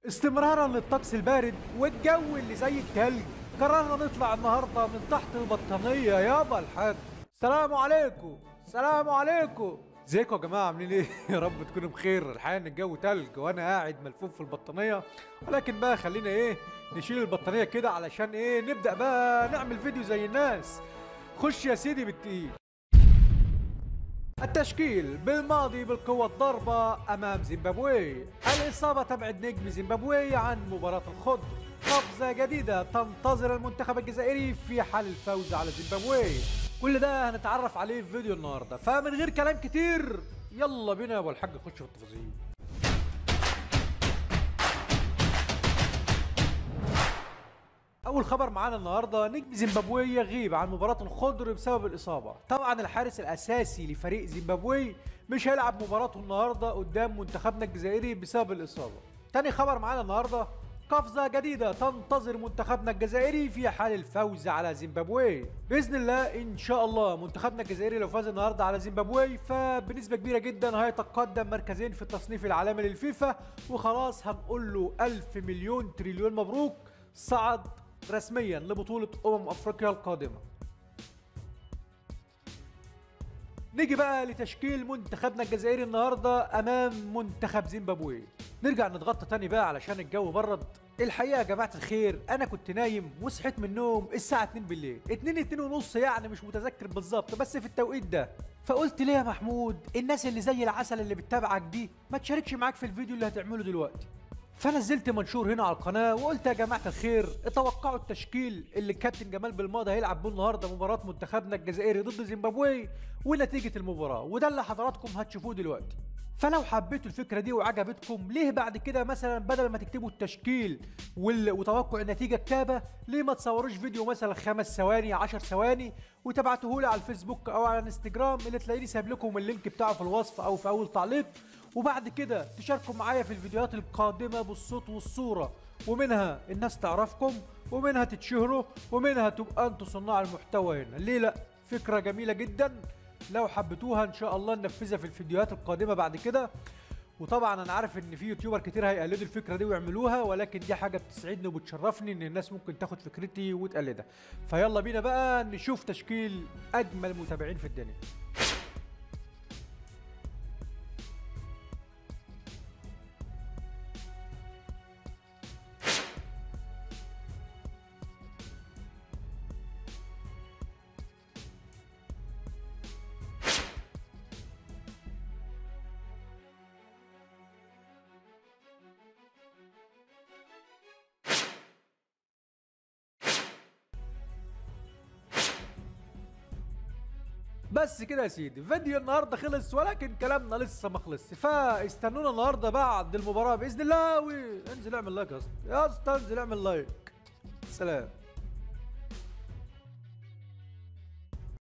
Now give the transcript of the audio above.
استمرارا للطقس البارد والجو اللي زي التلج قررنا نطلع النهارده من تحت البطانيه يابا الحاج سلام عليكم سلام عليكم ازيكم يا جماعه عاملين ايه يا رب تكونوا بخير الحقيقه ان الجو تلج وانا قاعد ملفوف في البطانيه ولكن بقى خلينا ايه نشيل البطانيه كده علشان ايه نبدا بقى نعمل فيديو زي الناس خش يا سيدي بالتقيل التشكيل بالماضي بالقوة الضربة أمام زيمبابوي الإصابة تبعد نجم زيمبابوي عن مباراة الخضر قفزة جديدة تنتظر المنتخب الجزائري في حال الفوز على زيمبابوي كل ده هنتعرف عليه في فيديو النهاردة فمن غير كلام كتير يلا بينا يا أبو الحاج نخش في التفاصيل اول خبر معانا النهارده نجم زيمبابوي يغيب عن مباراه الخضر بسبب الاصابه طبعا الحارس الاساسي لفريق زيمبابوي مش هيلعب مباراته النهارده قدام منتخبنا الجزائري بسبب الاصابه تاني خبر معانا النهارده قفزة جديدة تنتظر منتخبنا الجزائري في حال الفوز على زيمبابوي بإذن الله إن شاء الله منتخبنا الجزائري لو فاز النهاردة على زيمبابوي فبنسبة كبيرة جدا هيتقدم مركزين في التصنيف العالمي للفيفا وخلاص هنقول له ألف مليون تريليون مبروك صعد رسميا لبطولة أمم أفريقيا القادمة نيجي بقى لتشكيل منتخبنا الجزائري النهارده امام منتخب زيمبابوي نرجع نتغطى تاني بقى علشان الجو برد الحقيقه يا جماعه الخير انا كنت نايم وصحيت من النوم الساعه 2 بالليل 2 2 ونص يعني مش متذكر بالظبط بس في التوقيت ده فقلت ليه يا محمود الناس اللي زي العسل اللي بتتابعك دي ما تشاركش معاك في الفيديو اللي هتعمله دلوقتي فنزلت منشور هنا على القناه وقلت يا جماعه الخير اتوقعوا التشكيل اللي الكابتن جمال بالماضي هيلعب بيه النهارده مباراه منتخبنا الجزائري ضد زيمبابوي ونتيجه المباراه وده اللي حضراتكم هتشوفوه دلوقتي فلو حبيتوا الفكره دي وعجبتكم ليه بعد كده مثلا بدل ما تكتبوا التشكيل وال... وتوقع النتيجه الكابه ليه ما تصوروش فيديو مثلا خمس ثواني 10 ثواني وتبعتوه لي على الفيسبوك او على الانستجرام اللي تلاقيني سايب لكم اللينك بتاعه في الوصف او في اول تعليق وبعد كده تشاركوا معايا في الفيديوهات القادمه بالصوت والصوره ومنها الناس تعرفكم ومنها تتشهروا ومنها تبقى انتوا صناع المحتوى هنا ليه لا فكره جميله جدا لو حبيتوها ان شاء الله ننفذها في الفيديوهات القادمه بعد كده وطبعا انا عارف ان في يوتيوبر كتير هيقلدوا الفكره دي ويعملوها ولكن دي حاجه بتسعدني وبتشرفني ان الناس ممكن تاخد فكرتي وتقلدها فيلا بينا بقى نشوف تشكيل اجمل متابعين في الدنيا بس كده يا سيدي فيديو النهارده خلص ولكن كلامنا لسه ما خلصش فاستنونا النهارده بعد المباراه باذن الله وانزل اعمل لايك يا اسطى يا اسطى انزل اعمل لايك سلام